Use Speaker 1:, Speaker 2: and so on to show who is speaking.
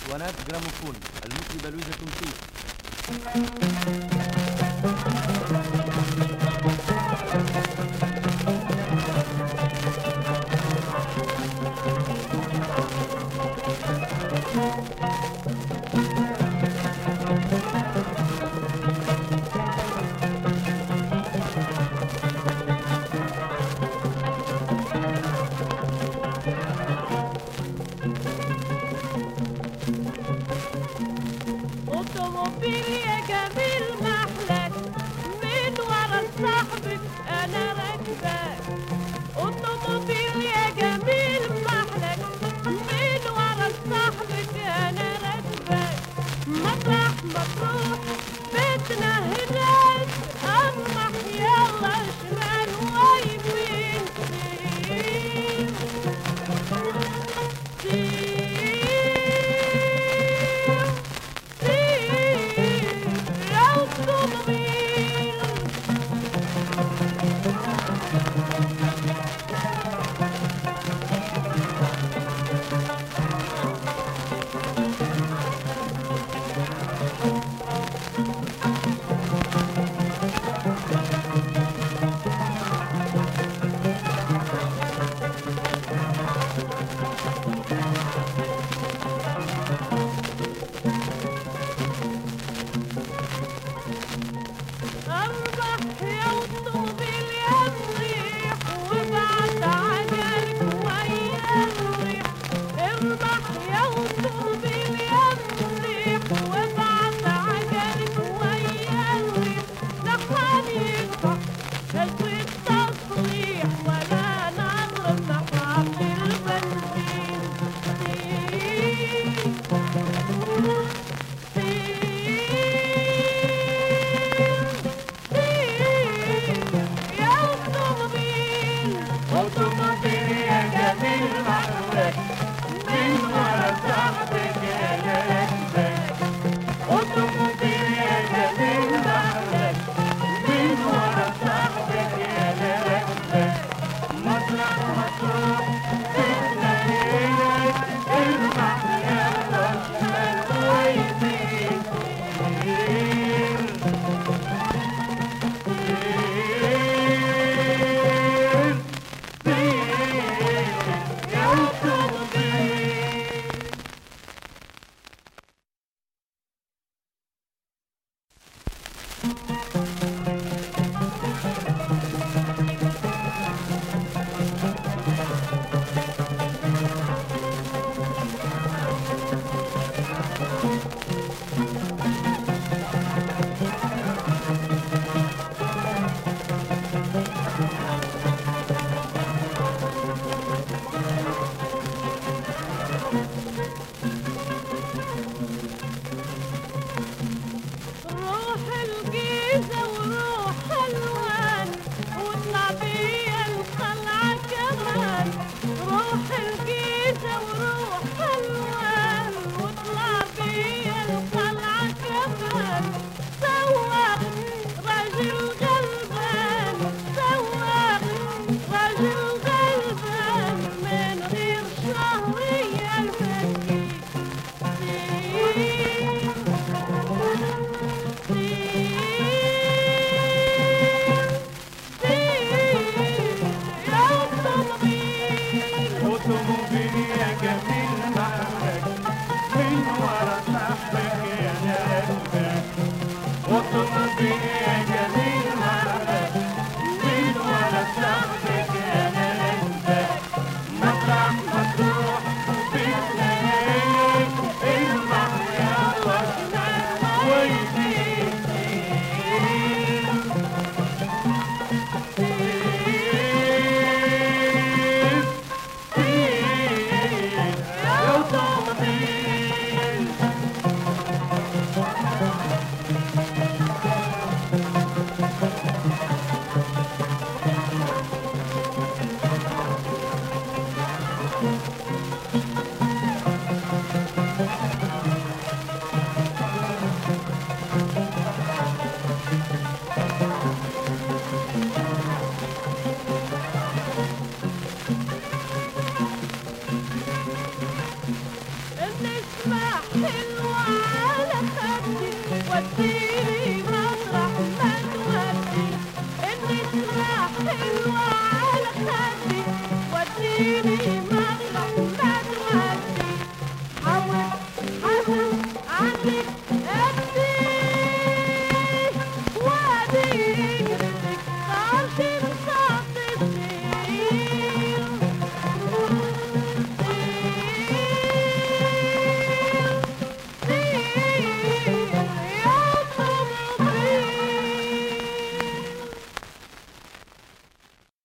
Speaker 1: اسطوانات جراموفون المطربة لويزا تمسوس
Speaker 2: اوتوموبيل يا جميل محلك من ورا صاحبك انا راكبك اوتوموبيل يا جميل محلك من ورا صاحبك انا راكبك مطرح مطروح بيتنا هناك اطمح يلا شمال ويمين سير أربح يا وطوبيل يا الريح وابعت عجلك ويا الريح اربح يا وطوبيل يا الريح وابعت عجلك ويا الريح لحن يفتح شجرة تصليح ولا نار محط البنزين يا اوتوموبيل اوتوموبيل يا جميل محلك من ورا صاحبك النسمة حلوة على خدي وديني مطرح ما تودي النسمة حلوة على خدي وديني